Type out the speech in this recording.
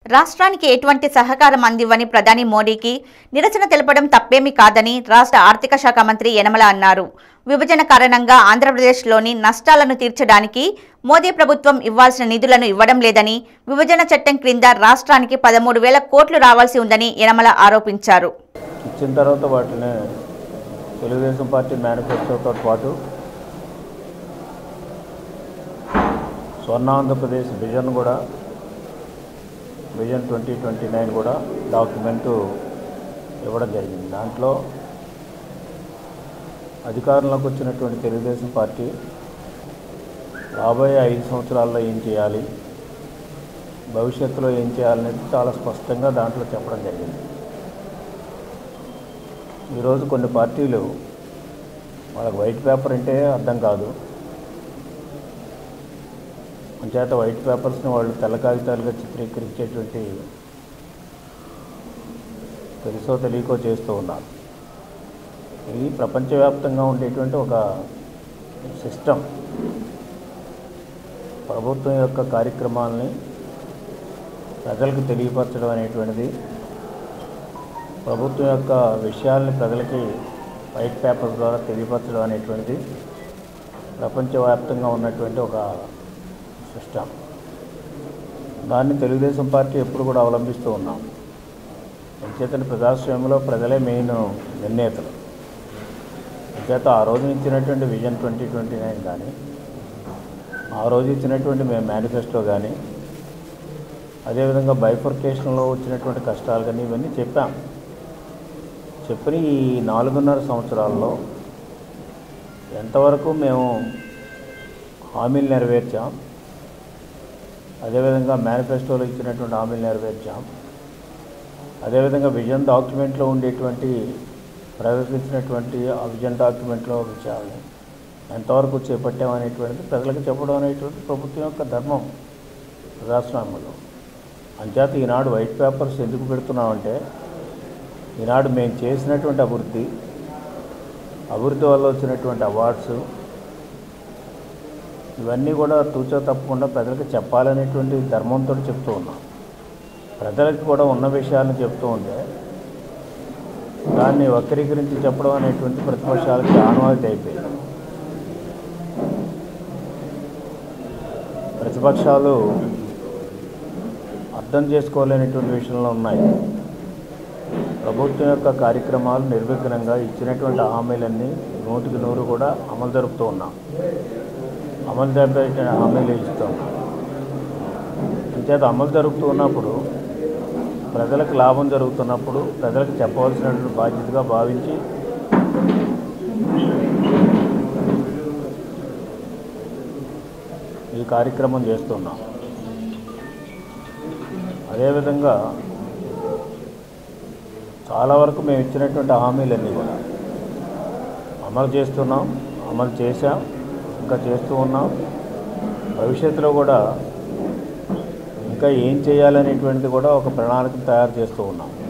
రాష్ట్రానికి ఎటువంటి సహకారం అందివ్వని ప్రధాని మోడీకి నిరసన తెలపడం తప్పేమీ కాదని రాష్ట్ర ఆర్థిక శాఖ మంత్రి యనమల అన్నారు విభజన కారణంగా ఆంధ్రప్రదేశ్లోని నష్టాలను తీర్చడానికి మోదీ ప్రభుత్వం ఇవ్వాల్సిన నిధులను ఇవ్వడం లేదని విభజన చట్టం క్రింద రాష్ట్రానికి పదమూడు వేల కోట్లు రావాల్సి ఉందని యనమల ఆరోపించారు ఇచ్చిన తర్వాత వాటిని తెలుగుదేశం పార్టీ మేనిఫెస్టోతో పాటు స్వర్ణ ఆంధ్రప్రదేశ్ విజన్ కూడా విజన్ ట్వంటీ ట్వంటీ నైన్ కూడా డాక్యుమెంటు ఇవ్వడం జరిగింది దాంట్లో అధికారంలోకి వచ్చినటువంటి తెలుగుదేశం పార్టీ రాబోయే ఐదు సంవత్సరాల్లో ఏం చేయాలి భవిష్యత్తులో ఏం చేయాలనేది చాలా స్పష్టంగా దాంట్లో చెప్పడం జరిగింది ఈరోజు కొన్ని పార్టీలు వాళ్ళకి వైట్ పేపర్ అంటే అర్థం కాదు అంచేత వైట్ పేపర్స్ని వాళ్ళు తెల్ల కాగితాలుగా చిత్రీకరించేటువంటి తెలుసో తెలియకో చేస్తూ ఉన్నారు ఇది ప్రపంచవ్యాప్తంగా ఉండేటువంటి ఒక సిస్టమ్ ప్రభుత్వం యొక్క కార్యక్రమాలని ప్రజలకు తెలియపరచడం అనేటువంటిది ప్రభుత్వం యొక్క విషయాల్ని ప్రజలకి వైట్ పేపర్ ద్వారా తెలియపరచడం అనేటువంటిది ప్రపంచవ్యాప్తంగా ఉన్నటువంటి ఒక సిస్టమ్ దాన్ని తెలుగుదేశం పార్టీ ఎప్పుడు కూడా అవలంబిస్తూ ఉన్నాం అంచేతని ప్రజాస్వామ్యంలో ప్రజలే మెయిన్ నిర్ణేతలు అంచేత ఆ రోజు ఇచ్చినటువంటి విజన్ ట్వంటీ ట్వంటీ నైన్ కానీ ఆ రోజు ఇచ్చినటువంటి మేము మేనిఫెస్టో కానీ అదేవిధంగా బైఫర్కేషన్లో వచ్చినటువంటి కష్టాలు కానీ ఇవన్నీ చెప్పాం చెప్పిన ఈ నాలుగున్నర సంవత్సరాల్లో ఎంతవరకు మేము హామీలు నెరవేర్చాం అదేవిధంగా మేనిఫెస్టోలో ఇచ్చినటువంటి హామీలు నెరవేర్చాం అదేవిధంగా విజన్ డాక్యుమెంట్లో ఉండేటువంటి ప్రదర్శించినటువంటి ఆ విజన్ డాక్యుమెంట్లో విషయాలు ఎంతవరకు చేపట్టామనేటువంటిది ప్రజలకు చెప్పడం అనేటువంటిది ప్రభుత్వం యొక్క ధర్మం ప్రజాస్వామ్యంలో అంచేత ఈనాడు వైట్ పేపర్స్ ఎందుకు పెడుతున్నామంటే ఈనాడు మేము చేసినటువంటి అభివృద్ధి అభివృద్ధి వల్ల వచ్చినటువంటి అవార్డ్స్ ఇవన్నీ కూడా తూచా తప్పకుండా ప్రజలకు చెప్పాలనేటువంటి ధర్మంతో చెప్తూ ఉన్నాం ప్రజలకు కూడా ఉన్న విషయాలను చెప్తూ ఉంటే దాన్ని వక్రీకరించి చెప్పడం అనేటువంటి ప్రతిపక్షాలకి ఆనవాయితీ అయిపోయింది ప్రతిపక్షాలు అర్థం చేసుకోలేనటువంటి విషయంలో ఉన్నాయి ప్రభుత్వం యొక్క కార్యక్రమాలు నిర్విఘ్నంగా ఇచ్చినటువంటి హామీలన్నీ నూటికి నూరు కూడా అమలు జరుపుతూ ఉన్నాం అమలు జరిపే హామీలు ఇస్తూ ఉన్నాం అంచేత అమలు జరుగుతూ ఉన్నప్పుడు ప్రజలకు లాభం జరుగుతున్నప్పుడు ప్రజలకు చెప్పవలసినటువంటి బాధ్యతగా భావించి ఈ కార్యక్రమం చేస్తున్నాం అదేవిధంగా చాలా వరకు మేము ఇచ్చినటువంటి హామీలన్నీ కూడా అమలు చేస్తున్నాం అమలు చేశాం ఇంకా చేస్తూ ఉన్నాం భవిష్యత్తులో కూడా ఇంకా ఏం చేయాలనేటువంటిది కూడా ఒక ప్రణాళిక తయారు చేస్తూ ఉన్నాం